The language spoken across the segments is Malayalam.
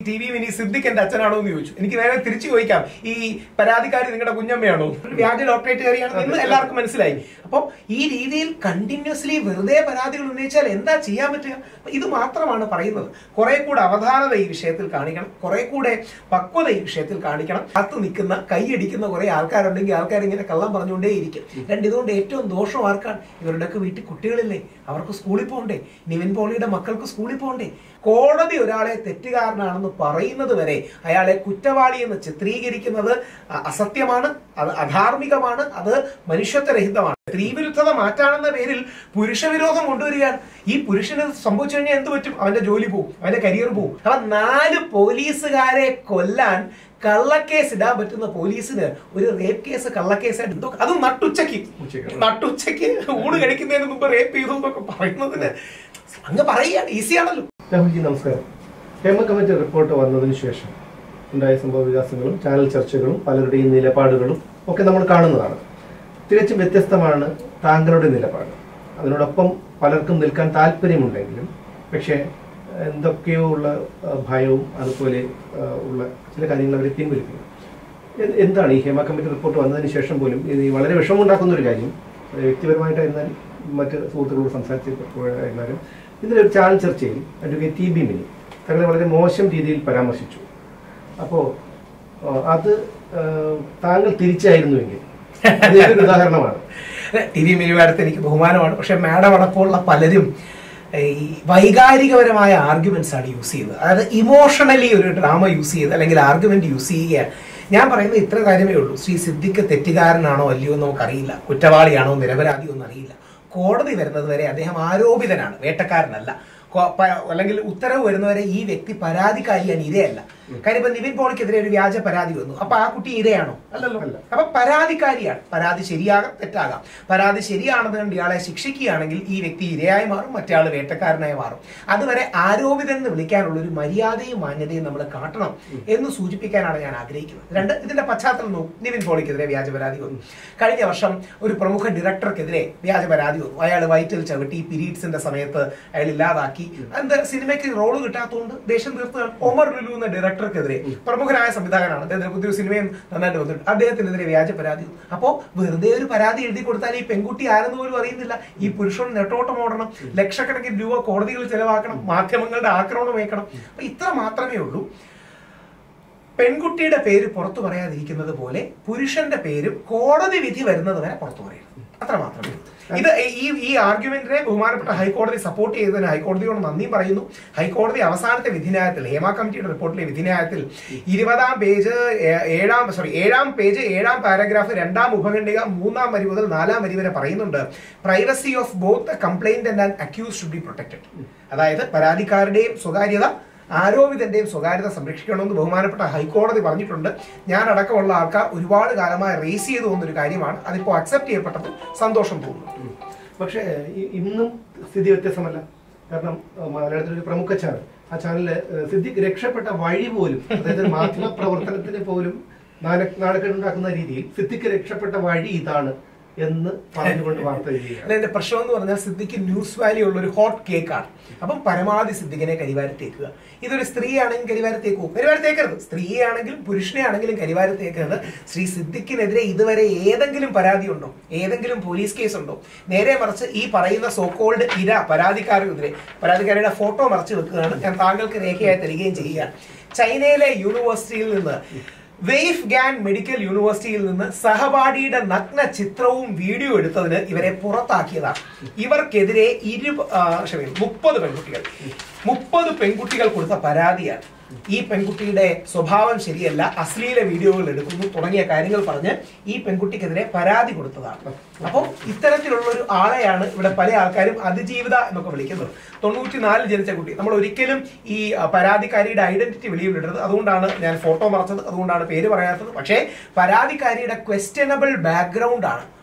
ടി വി മിനി സിദ്ദിഖ് എന്റെ അച്ഛനാണോ എന്ന് ചോദിച്ചു എനിക്ക് നേരെ തിരിച്ചു ചോദിക്കാം ഈ പരാതിക്കാരി നിങ്ങളുടെ കുഞ്ഞമ്മയാണോ ഒരു വ്യാജ ഡോക്ടറേറ്റ് കയറിയാണ് എന്ന് എല്ലാവർക്കും മനസ്സിലായി അപ്പം ഈ രീതിയിൽ കണ്ടിന്യൂസ്ലി വെറുതെ പരാതികൾ ഉന്നയിച്ചാൽ എന്താ ചെയ്യാൻ പറ്റുക അപ്പൊ ഇത് മാത്രമാണ് പറയുന്നത് കുറെ കൂടെ അവധാനത ഈ വിഷയത്തിൽ കാണിക്കണം കുറെ കൂടെ പക്വത ഈ വിഷയത്തിൽ കാണിക്കണം അത്ത് നിൽക്കുന്ന കൈയടിക്കുന്ന കുറെ ആൾക്കാരുണ്ടെങ്കിൽ ആൾക്കാർ ഇങ്ങനെ കള്ളം പറഞ്ഞുകൊണ്ടേയിരിക്കും രണ്ട് ഇതുകൊണ്ട് ഏറ്റവും ദോഷം ആർക്കാണ് ഇവരുടെയൊക്കെ വീട്ടിൽ കുട്ടികളില്ലേ അവർക്ക് സ്കൂളിൽ പോകണ്ടേ നിവിൻ പോളിയുടെ മക്കൾക്ക് സ്കൂളിൽ പോകണ്ടേ കോടതി ഒരാളെ തെറ്റുകാരനാണെന്ന് പറയുന്നത് വരെ അയാളെ കുറ്റവാളി എന്ന് ചിത്രീകരിക്കുന്നത് അ- അസത്യമാണ് അത് അധാർമികമാണ് അത് മനുഷ്യത്വരഹിതമാണ് സ്ത്രീവിരുദ്ധത മാറ്റാണെന്ന പേരിൽ പുരുഷവിരോധം കൊണ്ടുവരികയാണ് ഈ പുരുഷന് സംഭവിച്ചു കഴിഞ്ഞാൽ എന്ത് പറ്റും അവന്റെ ജോലി പോകും അവന്റെ കരിയർ പോകും അപ്പൊ നാല് പോലീസുകാരെ കൊല്ലാൻ കള്ളക്കേസ് ഇടാൻ പറ്റുന്ന പോലീസിന് ഒരു റേപ്പ് കേസ് കള്ളക്കേസായിട്ട് എന്തോ അതും നട്ടുച്ചയ്ക്ക് ഉച്ചയ്ക്ക്. നട്ടുച്ചയ്ക്ക് ഊണ് കഴിക്കുന്നതിന് മുമ്പ് റേപ്പ് ചെയ്തു എന്നൊക്കെ പറയുന്നതിന് അങ്ങ് പറയുകയാണ് ഈസിയാണല്ലോ രാഹുൽജി നമസ്കാരം ഹേമ കമ്മിറ്റി റിപ്പോർട്ട് വന്നതിന് ശേഷം ഉണ്ടായ സംഭവ വികാസങ്ങളും ചാനൽ ചർച്ചകളും പലരുടെയും നിലപാടുകളും ഒക്കെ നമ്മൾ കാണുന്നതാണ് തികച്ചും വ്യത്യസ്തമാണ് താങ്കളുടെ നിലപാട് അതിനോടൊപ്പം പലർക്കും നിൽക്കാൻ താല്പര്യമുണ്ടെങ്കിലും പക്ഷേ എന്തൊക്കെയോ ഉള്ള ആ, ഭയവും അതുപോലെ ആ, ഉള്ള ചില കാര്യങ്ങൾ അവരെ പിൻവലിക്കുന്നു എ- എന്താണ് ഈ ഹേമ കമ്മിറ്റി റിപ്പോർട്ട് വന്നതിന് ശേഷം പോലും ഇത് ഈ വളരെ വിഷമമുണ്ടാക്കുന്ന ഒരു കാര്യം അത് വ്യക്തിപരമായിട്ടായിരുന്നാലും മറ്റ് സുഹൃത്തുക്കളോട് സംസാരിച്ചപ്പോഴായിരുന്നാലും ഇന്നലെ ഒരു ചാനൽ ചർച്ചയിൽ അഡ്വക്കേറ്റ് ടി ബി മിനി തങ്ങളെ വളരെ മോശം രീതിയിൽ പരാമർശിച്ചു അപ്പോൾ അത് ആ, താങ്കൾ തിരിച്ചായിരുന്നുവെങ്കിൽ അത് ഒരു ഉദാഹരണമാണ് ടി വി മിനിമാരത്ത് എനിക്ക് ബഹുമാനമാണ് പക്ഷെ മാഡം അടക്കമുള്ള പലരും ഈ വൈകാരികപരമായ ആർഗ്യുമെന്റ്സ് ആണ് യൂസ് ചെയ്യുന്നത് അതായത് ഇമോഷണലി ഒരു ഡ്രാമ യൂസ് ചെയ്ത് അല്ലെങ്കിൽ ആർഗ്യുമെന്റ് യൂസ് ചെയ്യുകയാണ് ഞാൻ പറയുന്നത് ഇത്ര കാര്യമേ ഉള്ളൂ ശ്രീ സിദ്ദിഖ് തെറ്റുകാരനാണോ അല്ലയോ എന്ന് നമുക്കറിയില്ല കുറ്റവാളിയാണോ നിരപരാധിയോ എന്നറിയില്ല കോടതി വരുന്നത് വരെ അദ്ദേഹം ആരോപിതനാണ് വേട്ടക്കാരനല്ല കൊ- പ- അല്ലെങ്കിൽ ഉത്തരവ് വരുന്നവരെ ഈ വ്യക്തി പരാതിക്കാരിയാണ് ഇരയല്ല കാര്യം ഇപ്പൊ നിവിൻ പോളിക്കെതിരെ ഒരു വ്യാജ പരാതി വന്നു അപ്പൊ ആ കുട്ടി ഇരയാണോ അല്ലല്ലോ അല്ല. അപ്പൊ പരാതിക്കാരിയാണ് പരാതി ശരിയാകാം തെറ്റാകാം പരാതി ശരിയാണെന്ന് കണ്ട് ഇയാളെ ശിക്ഷിക്കുകയാണെങ്കിൽ ഈ വ്യക്തി ഇരയായി മാറും മറ്റേ വേട്ടക്കാരനായി മാറും അതുവരെ ആരോപിതൻ എന്ന് വിളിക്കാനുള്ള ഒരു മര്യാദയും മാന്യതയും നമ്മൾ കാട്ടണം എന്ന് സൂചിപ്പിക്കാനാണ് ഞാൻ ആഗ്രഹിക്കുന്നത് രണ്ട് ഇതിന്റെ പശ്ചാത്തലം നോക്കും നിവിൻ പോളിക്കെതിരെ വ്യാജ പരാതി വന്നു കഴിഞ്ഞ വർഷം ഒരു പ്രമുഖ ഡയറക്ടർക്കെതിരെ വ്യാജ പരാതി വന്നു അയാൾ വയറ്റിൽ ചവിട്ടി പീരീഡ്സിന്റെ സമയത്ത് അയാൾ ഇല്ലാതാക്കി എന്താ സിനിമയ്ക്ക് റോള് കിട്ടാത്തതുകൊണ്ട് ദേഷ്യം തീർത്തതാണ് ഒമർ ലുലു എന്ന ഡയറക്ടർക്കെതിരെ പ്രമുഖനായ സംവിധായകനാണ് അദ്ദേഹത്തിന് പുതിയൊരു സിനിമയും നന്നായിട്ട് വന്നിട്ടുണ്ട് അദ്ദേഹത്തിനെതിരെ വ്യാജ പരാതി വന്നു. അപ്പോ വെറുതെ ഒരു പരാതി എഴുതി കൊടുത്താൽ ഈ പെൺകുട്ടി ആരെന്ന് പോലും അറിയുന്നില്ല ഈ പുരുഷൻ നെട്ടോട്ടം ഓടണം ലക്ഷക്കണക്കിന് രൂപ കോടതികൾ ചെലവാക്കണം മാധ്യമങ്ങളുടെ ആക്രമണം ഏൽക്കണം അപ്പൊ ഇത്ര മാത്രമേ ഉള്ളൂ പെൺകുട്ടിയുടെ പേര് പുറത്തു പറയാതിരിക്കുന്നത് പോലെ പുരുഷന്റെ പേരും കോടതി വിധി വരുന്നത് വരെ പുറത്തു പറയണം അത്ര മാത്രമേ ഉള്ളൂ. ഇത് ഈ ഈ ആർഗ്യുമെന്റിനെ ബഹുമാനപ്പെട്ട ഹൈക്കോടതി സപ്പോർട്ട് ചെയ്തതിന് ഹൈക്കോടതിയോട് നന്ദിയും പറയുന്നു ഹൈക്കോടതി അവസാനത്തെ വിധിന്യായത്തിൽ ഹേമ കമ്മിറ്റിയുടെ റിപ്പോർട്ടിലെ വിധിന്യായത്തിൽ ഇരുപതാം പേജ് ഏ- ഏഴാം സോറി ഏഴാം പേജ് ഏഴാം പാരഗ്രാഫ് രണ്ടാം ഉപഖണ്ഡിക മൂന്നാം വരി മുതൽ നാലാം വരി വരെ പറയുന്നുണ്ട് privacy of both complaint and accused should be protected അതായത് പരാതിക്കാരുടെയും സ്വകാര്യത ആരോപിതന്റെയും സ്വകാര്യത സംരക്ഷിക്കണമെന്ന് ബഹുമാനപ്പെട്ട ഹൈക്കോടതി പറഞ്ഞിട്ടുണ്ട് ഞാൻ അടക്കമുള്ള ആൾക്കാർ ഒരുപാട് കാലമായി റേസ് ചെയ്തു പോകുന്ന ഒരു കാര്യമാണ് അതിപ്പോൾ അക്സെപ്റ്റ് ചെയ്യപ്പെട്ടപ്പോൾ സന്തോഷം തോന്നുന്നു പക്ഷേ ഇ- ഇന്നും സ്ഥിതി വ്യത്യസ്തമല്ല കാരണം അഹ് മലയാളത്തിലെ ഒരു പ്രമുഖ ചാനൽ ആ ചാനലില് ഏഹ് സിദ്ദിഖ് രക്ഷപ്പെട്ട വഴി പോലും അതായത് മാധ്യമ പ്രവർത്തനത്തിന് പോലും നാണ- നാണക്കേടുണ്ടാക്കുന്ന രീതിയിൽ സിദ്ദിഖ് രക്ഷപ്പെട്ട വഴി ഇതാണ് എന്ന് പറഞ്ഞുകൊണ്ട് വാർത്ത എഴുതുകയാണ് അല്ല, എന്റെ പ്രശ്നം എന്ന് പറഞ്ഞാൽ സിദ്ദിഖ് ന്യൂസ് വാല്യൂ ഉള്ള ഒരു ഹോട്ട് കേക്കാണ് അപ്പം പരമാവധി സിദ്ദിഖിനെ കരിവാരത്തേക്കുക ഇതൊരു സ്ത്രീ ആണെങ്കിൽ കരിവാരത്തേക്കോ കരിവാരത്തേക്കരുത് സ്ത്രീയെ ആണെങ്കിലും പുരുഷനെ ആണെങ്കിലും കരിവാരത്തേക്കരുത് ശ്രീ സിദ്ദിഖിനെതിരെ ഇതുവരെ ഏതെങ്കിലും പരാതി ഉണ്ടോ ഏതെങ്കിലും പോലീസ് കേസ് ഉണ്ടോ നേരെ മറിച്ച് ഈ പറയുന്ന സോക്കോൾഡ് ഇര പരാതിക്കാരനെതിരെ പരാതിക്കാരിയുടെ ഫോട്ടോ മറച്ചു വെക്കുകയാണ് ഞാൻ താങ്കൾക്ക് രേഖയായി തരികയും ചെയ്യുകയാണ് ചൈനയിലെ യൂണിവേഴ്സിറ്റിയിൽ നിന്ന് വെയ്ഫ് ഗാൻ മെഡിക്കൽ യൂണിവേഴ്സിറ്റിയിൽ നിന്ന് സഹപാഠിയുടെ നഗ്ന ചിത്രവും വീഡിയോ എടുത്തതിന് ഇവരെ പുറത്താക്കിയതാണ് ഇവർക്കെതിരെ ഇരു ആ, ക്ഷമിക്കണം മുപ്പത് പെൺകുട്ടികൾ മുപ്പത് പെൺകുട്ടികൾ കൊടുത്ത പരാതിയാണ് ഈ പെൺകുട്ടിയുടെ സ്വഭാവം ശരിയല്ല അശ്ലീല വീഡിയോകൾ എടുക്കുന്നു തുടങ്ങിയ കാര്യങ്ങൾ പറഞ്ഞ് ഈ പെൺകുട്ടിക്കെതിരെ പരാതി കൊടുത്തതാണ് അപ്പോൾ ഇത്തരത്തിലുള്ള ഒരു ആളെയാണ് ഇവിടെ പല ആൾക്കാരും അതിജീവിത എന്നൊക്കെ വിളിക്കുന്നത് തൊണ്ണൂറ്റിനാലിൽ ജനിച്ച കുട്ടി നമ്മൾ ഒരിക്കലും ഈ ആ, പരാതിക്കാരിയുടെ ഐഡന്റിറ്റി വെളിയിലിടരുത് അതുകൊണ്ടാണ് ഞാൻ ഫോട്ടോ മറച്ചത് അതുകൊണ്ടാണ് പേര് പറയാത്തത് പക്ഷേ പരാതിക്കാരിയുടെ ക്വസ്റ്റ്യനബിൾ ബാക്ക്ഗ്രൗണ്ട് ആണ്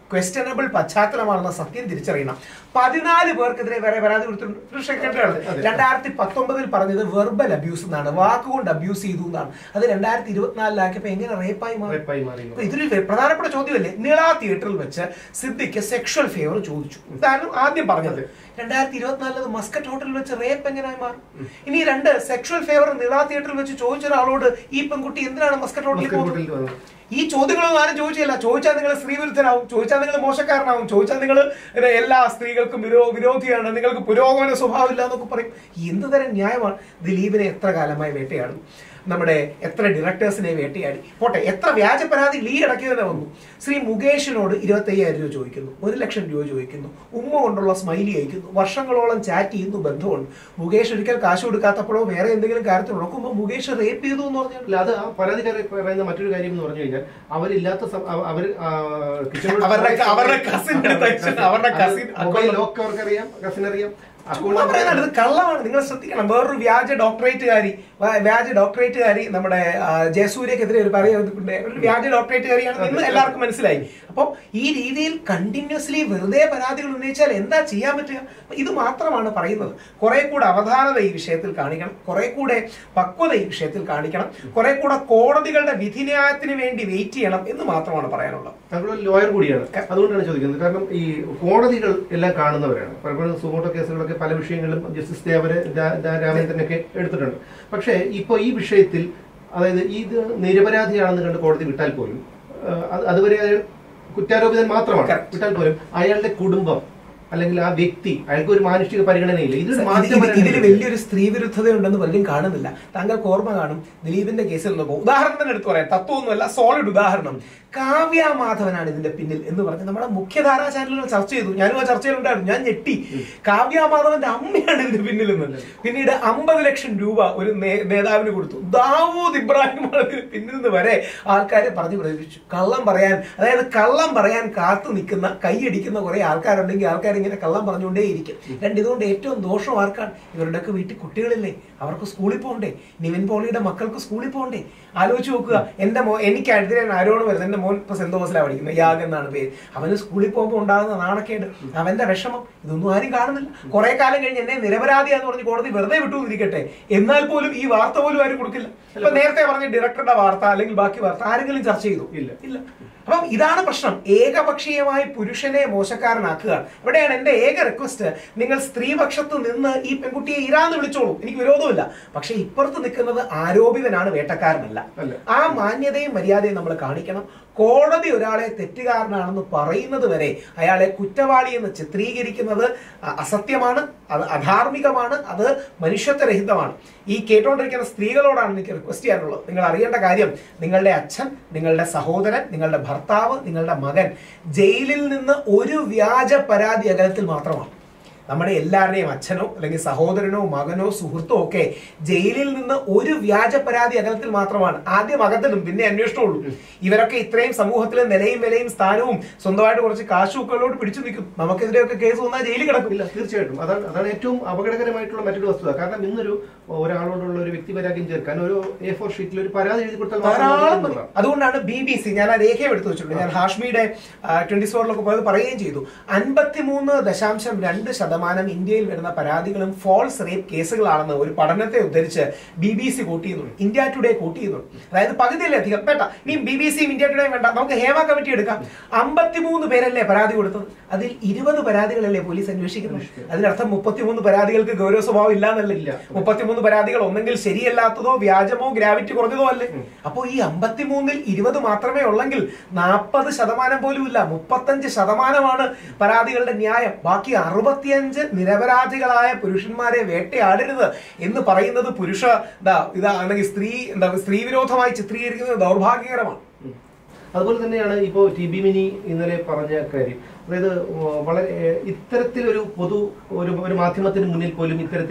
ക്വസ്റ്റനബിൾ പശ്ചാത്തലമാണെന്ന സത്യം തിരിച്ചറിയണം പതിനാല് പേർക്കെതിരെ വരെ പരാതി കൊടുത്തിട്ടുണ്ട് ഒരു സെക്രട്ടറിയാണ് അതെ. രണ്ടായിരത്തി പത്തൊമ്പതിൽ പറഞ്ഞത് വെർബൽ അബ്യൂസ് എന്നാണ് വാക്കുകൊണ്ട് അബ്യൂസ് ചെയ്തു എന്നാണ് അത് രണ്ടായിരത്തി ഇരുപത്തിനാലിലാക്കിയപ്പോ എങ്ങനെ റേപ്പായി മാറി റേപ്പായി മാറി. അപ്പൊ ഇതൊരു വെ- പ്രധാനപ്പെട്ട ചോദ്യമല്ലേ നിള തിയേറ്ററിൽ വെച്ച് സിദ്ദിഖ് സെക്ഷൽ ഫേവർ ചോദിച്ചു ഇതാണ് ആദ്യം പറഞ്ഞത് രണ്ടായിരത്തി ഇരുപത്തിനാലിൽ മസ്കറ്റ് ഹോട്ടലിൽ വെച്ച് റേപ്പ് എങ്ങനെയായി മാറും ഇനി രണ്ട് സെക്ഷൽ ഫേവർ നിള തിയേറ്ററിൽ വെച്ച് ചോദിച്ച ഒരാളോട് ഈ പെൺകുട്ടി എന്തിനാണ് മസ്കറ്റ് ഹോട്ടലിൽ മസ്കറ്റ് പോകുന്നത് ഹോട്ടലിൽ വന്നു. ഈ ചോദ്യങ്ങളൊന്നും ആരും ചോദിച്ചില്ല ചോദിച്ചാൽ നിങ്ങൾ സ്ത്രീവിരുദ്ധനാവും ചോദിച്ചാൽ നിങ്ങൾ മോശക്കാരനാവും ചോദിച്ചാൽ നിങ്ങൾ എല്ലാ സ്ത്രീകൾക്കും വിരോ വിരോധിയാണ് നിങ്ങൾക്ക് പുരോഗമന സ്വഭാവം ഇല്ല എന്നൊക്കെ പറയും എന്ത് തരം ന്യായമാണ് ദിലീപിനെ എത്ര കാലമായി വേട്ടയാടും നമ്മുടെ എത്ര ഡയറക്ടേഴ്സിനെ വേട്ടയാടി പോട്ടെ എത്ര വ്യാജ പരാതികൾ ഈ ഇടയ്ക്ക് തന്നെ വന്നു ശ്രീ മുകേഷിനോട് ഇരുപത്തി അയ്യായിരം രൂപ ചോദിക്കുന്നു ഒരു ലക്ഷം രൂപ ചോദിക്കുന്നു ഉമ്മ കൊണ്ടുള്ള സ്മൈലി അയക്കുന്നു വർഷങ്ങളോളം ചാറ്റ് ചെയ്യുന്നു ബന്ധമുണ്ട് മുകേഷ് ഒരിക്കൽ കാശ് കൊടുക്കാത്തപ്പോഴോ വേറെ എന്തെങ്കിലും കാര്യത്തിൽ ഉണക്കുമ്പോൾ മുകേഷ് റേപ്പ് ചെയ്തു എന്ന് പറഞ്ഞാൽ അല്ല അത് ആ പരാതിക്കാരെ പറയുന്ന മറ്റൊരു കാര്യം എന്ന് പറഞ്ഞു കഴിഞ്ഞാൽ അവരില്ലാത്ത സം- അവ- അവർ ആ, കിച്ചണിൽ അവരുടെ അവരുടെ cousin എടുത്ത് അയച്ചു. അവരുടെ cousin മൊബൈൽ account- ലോക്ക് അവർക്കറിയാം കസിൻ അറിയാം ചുമ്മാ പറയുന്നതാണ് ഇത് കള്ളമാണ് നിങ്ങൾ ശ്രദ്ധിക്കണം വേറൊരു വ്യാജ ഡോക്ടറേറ്റുകാരി വ- വ്യാജ ഡോക്ടറേറ്റുകാരി നമ്മുടെ ആ, ജയസൂര്യക്കെതിരെ ഒരു പറയുന്നുണ്ട് ഒരു വ്യാജ ഡോക്ടറേറ്റുകാരിയാണ് എന്ന് എല്ലാവർക്കും മനസ്സിലായി അപ്പോൾ ഈ രീതിയിൽ കണ്ടിന്യൂസ്ലി വെറുതെ പരാതികൾ ഉന്നയിച്ചാൽ എന്താ ചെയ്യാൻ പറ്റുക അപ്പൊ ഇത് മാത്രമാണ് പറയുന്നത് കുറെ കൂടെ അവധാനത ഈ വിഷയത്തിൽ കാണിക്കണം കുറെ കൂടെ പക്വത ഈ വിഷയത്തിൽ കാണിക്കണം കുറെ കൂടെ കോടതികളുടെ വിധിന്യായത്തിന് വേണ്ടി വെയിറ്റ് ചെയ്യണം എന്ന് മാത്രമാണ് പറയാനുള്ളത് താങ്കൾ ഒരു ലോയർ കൂടിയാണ് അതുകൊണ്ടാണ് ചോദിക്കുന്നത് കാരണം ഈ കോടതികൾ എല്ലാം കാണുന്നവരാണ് പലപ്പോഴും സുമോട്ടോ കേസുകളൊക്കെ പല വിഷയങ്ങളിലും ജസ്റ്റിസ് ദേവര് ദാ- ദാ രാമേന്ദ്രനൊക്കെ എടുത്തിട്ടുണ്ട് പക്ഷേ ഇപ്പോൾ ഈ വിഷയത്തിൽ അതായത് ഇത് നിരപരാധിയാണെന്ന് കണ്ട് കോടതി വിട്ടാൽ പോലും ആ, അത് അതുവരെ അയാൾ കുറ്റാരോപിതൻ മാത്രമാണ് Correct. വിട്ടാൽ പോലും അയാളുടെ കുടുംബം അല്ലെങ്കിൽ ആ വ്യക്തി അയാൾക്ക് ഒരു മാനുഷിക പരിഗണനയില്ല ഇതൊരു ഇതിൽ മാധ്യമ ഇതിൽ വലിയൊരു സ്ത്രീ വിരുദ്ധതയുണ്ടെന്ന് പലരും കാണുന്നില്ല താങ്കൾക്ക് ഓർമ്മ കാണും ദിലീപിന്റെ കേസിൽ നോക്കും ഉദാഹരണത്തിന് എടുത്തു പറയാം തത്വമൊന്നുമല്ല സോളിഡ് ഉദാഹരണം കാവ്യ മാധവനാണ് ഇതിന്റെ പിന്നിൽ എന്ന് പറഞ്ഞ് നമ്മുടെ മുഖ്യധാരാ ചാനലുകൾ ചർച്ച ചെയ്തു ഞാനും ആ ചർച്ചയിലുണ്ടായിരുന്നു ഞാൻ ഞെട്ടി കാവ്യ മാധവന്റെ അമ്മയാണ് ഇതിന്റെ പിന്നിൽ എന്ന് പിന്നീട് അമ്പത് ലക്ഷം രൂപ ഒരു നേ- നേതാവിന് കൊടുത്തു ദാവൂദ് ഇബ്രാഹിമാണ് ഇതിന് പിന്നിൽ നിന്ന് വരെ ആൾക്കാരെ പറഞ്ഞു പ്രയോഗിച്ചു കള്ളം പറയാൻ അതായത് കള്ളം പറയാൻ കാത്തു നിൽക്കുന്ന കൈയടിക്കുന്ന കുറെ ആൾക്കാരുണ്ടെങ്കിൽ ആൾക്കാർ ഇങ്ങനെ കള്ളം പറഞ്ഞുകൊണ്ടേയിരിക്കും രണ്ട് ഇതുകൊണ്ട് ഏറ്റവും ദോഷം ആർക്കാണ് ഇവരുടെയൊക്കെ വീട്ടിൽ കുട്ടികളില്ലേ അവർക്ക് സ്കൂളിൽ പോകണ്ടേ നിവിൻ പോളിയുടെ മക്കൾക്ക് സ്കൂളിൽ പോകണ്ടേ ആലോചിച്ച് നോക്കുക എന്റെ മോ എനിക്ക് എതിരെ ആരോട് വരുന്നത് എന്റെ മോൻ ഇപ്പൊ സെന്റ് തോമസിലാണ് പഠിക്കുന്നത് യാഗ് എന്നാണ് പേര് അവന് സ്കൂളിൽ പോകുമ്പോൾ ഉണ്ടാകുന്ന നാണക്കേട് അവന്റെ വിഷമം ഇതൊന്നും ആരും കാണുന്നില്ല കുറെ കാലം കഴിഞ്ഞ് എന്നെ നിരപരാധിയാന്ന് പറഞ്ഞ് കോടതി വെറുതെ വിട്ടു ഇരിക്കട്ടെ എന്നാൽ പോലും ഈ വാർത്ത പോലും ആരും കൊടുക്കില്ല ഇപ്പൊ നേരത്തെ പറഞ്ഞ ഡയറക്ടറുടെ വാർത്ത അല്ലെങ്കിൽ ബാക്കി വാർത്ത ആരെങ്കിലും ചർച്ച ചെയ്തു ഇല്ല. ഇല്ല അപ്പം ഇതാണ് പ്രശ്നം ഏകപക്ഷീയമായി പുരുഷനെ മോശക്കാരനാക്കുക ഇവിടെയാണ് എന്റെ ഏക റിക്വസ്റ്റ് നിങ്ങൾ സ്ത്രീപക്ഷത്ത് നിന്ന് ഈ പെൺകുട്ടിയെ ഇരാന്ന് വിളിച്ചോളൂ എനിക്ക് വിരോധമില്ല പക്ഷെ ഇപ്പുറത്ത് നിൽക്കുന്നത് ആരോപിതനാണ് വേട്ടക്കാരനല്ല അല്ല. ആ മാന്യതയും മര്യാദയും നമ്മൾ കാണിക്കണം കോടതി ഒരാളെ തെറ്റുകാരനാണെന്ന് പറയുന്നത് വരെ അയാളെ കുറ്റവാളി എന്ന് ചിത്രീകരിക്കുന്നത് അ- അസത്യമാണ് അത് അധാർമികമാണ് അത് മനുഷ്യത്വരഹിതമാണ് ഈ കേട്ടോണ്ടിരിക്കുന്ന സ്ത്രീകളോടാണ് എനിക്ക് റിക്വസ്റ്റ് ചെയ്യാനുള്ളത് നിങ്ങൾ അറിയേണ്ട കാര്യം നിങ്ങളുടെ അച്ഛൻ നിങ്ങളുടെ സഹോദരൻ നിങ്ങളുടെ ഭർത്താവ് നിങ്ങളുടെ മകൻ ജയിലിൽ നിന്ന് ഒരു വ്യാജ പരാതി അകലത്തിൽ മാത്രമാണ് നമ്മുടെ എല്ലാവരുടെയും അച്ഛനോ അല്ലെങ്കിൽ സഹോദരനോ മകനോ സുഹൃത്തോ ഒക്കെ ജയിലിൽ നിന്ന് ഒരു വ്യാജ പരാതി അകലത്തിൽ മാത്രമാണ് ആദ്യം അകത്തിലും പിന്നെ അന്വേഷണമുള്ളൂ ഇവരൊക്കെ ഇത്രയും സമൂഹത്തിലെ നിലയും വിലയും സ്ഥാനവും സ്വന്തമായിട്ട് കുറച്ച് കാശുക്കളോട് പിടിച്ചു നിൽക്കും നമുക്കെതിരെയൊക്കെ കേസ് വന്നാൽ ജയിലിൽ കിടക്കും ഇല്ല തീർച്ചയായിട്ടും അതാണ് അതാണ് ഏറ്റവും അപകടകരമായിട്ടുള്ള മറ്റൊരു വസ്തുത കാരണം ഇന്നൊരു ഒരാളോടുള്ള ഒരു വ്യക്തിപരാഗ്യം ചേർക്കാൻ ഒരു എ ഫോർ ഷീറ്റിൽ ഒരു പരാതി എഴുതി കൊടുത്താൽ മാത്രം മതി ധാരാളം മതി. എന്നുള്ളതാണ്. അതുകൊണ്ടാണ് ബി ബി സി ഞാൻ ആ രേഖയും എടുത്തു വെച്ചിട്ടുണ്ട് ഞാൻ ഹാഷ്മിയുടെ ട്വന്റി ഫോറിലൊക്കെ പോയത് പറയുകയും ചെയ്തു അൻപത്തിമൂന്ന് ദശാംശം രണ്ട് ശതമാനം ഇന്ത്യയിൽ വരുന്ന പരാതികളും ഫോൾസ് റേപ്പ് കേസുകളാണെന്ന് ഒരു പഠനത്തെ ഉദ്ധരിച്ച് ബി ബി സി കോട്ട് ചെയ്യുന്നുണ്ട് ഇന്ത്യ ടുഡേ കോട്ട് ചെയ്യുന്നുണ്ട് അതായത് പകുതിയിലധികം വേണ്ട നീ ബി ബി സിയും ഇന്ത്യ ടുഡേയും വേണ്ട നമുക്ക് ഹേമ കമ്മിറ്റി എടുക്കാം അമ്പത്തിമൂന്ന് പേരല്ലേ പരാതി കൊടുത്തത് അതിൽ ഇരുപത് പരാതികളല്ലേ പോലീസ് അന്വേഷിക്കുന്നത് അതിനർത്ഥം മുപ്പത്തിമൂന്ന് പരാതികൾക്ക് ഗൗരവ സ്വഭാവം ഇല്ലാന്നല്ല ഇല്ല. മുപ്പത്തിമൂന്ന് പരാതികൾ ഒന്നെങ്കിൽ ശരിയല്ലാത്തതോ വ്യാജമോ ഗ്രാവിറ്റി കുറഞ്ഞതോ അല്ലേ അപ്പോൾ ഈ അമ്പത്തിമൂന്നിൽ ഇരുപത് മാത്രമേ ഉള്ളെങ്കിൽ നാൽപ്പത് ശതമാനം പോലും ഇല്ല മുപ്പത്തഞ്ച് ശതമാനമാണ് പരാതികളുടെ ന്യായം ബാക്കി അറുപത്തിയഞ്ച് നിരപരാധികളായ പുരുഷന്മാരെ വേട്ടയാടരുത് എന്ന് പറയുന്നത് പുരുഷ എന്താ ഇതാ അല്ലെങ്കിൽ സ്ത്രീ എന്താ സ്ത്രീ വിരോധമായി ചിത്രീകരിക്കുന്നത് ദൗർഭാഗ്യകരമാണ് ഉം. അതുപോലെ തന്നെയാണ് ഇപ്പോൾ ടി ബി മിനി ഇന്നലെ പറഞ്ഞ കാര്യം അതായത് ഓ, വളരെ ഏഹ്, ഇത്തരത്തിലൊരു പൊതു ഒരു ഒരു മാധ്യമത്തിന് മുന്നിൽ പോലും ഇത്തരത്തിൽ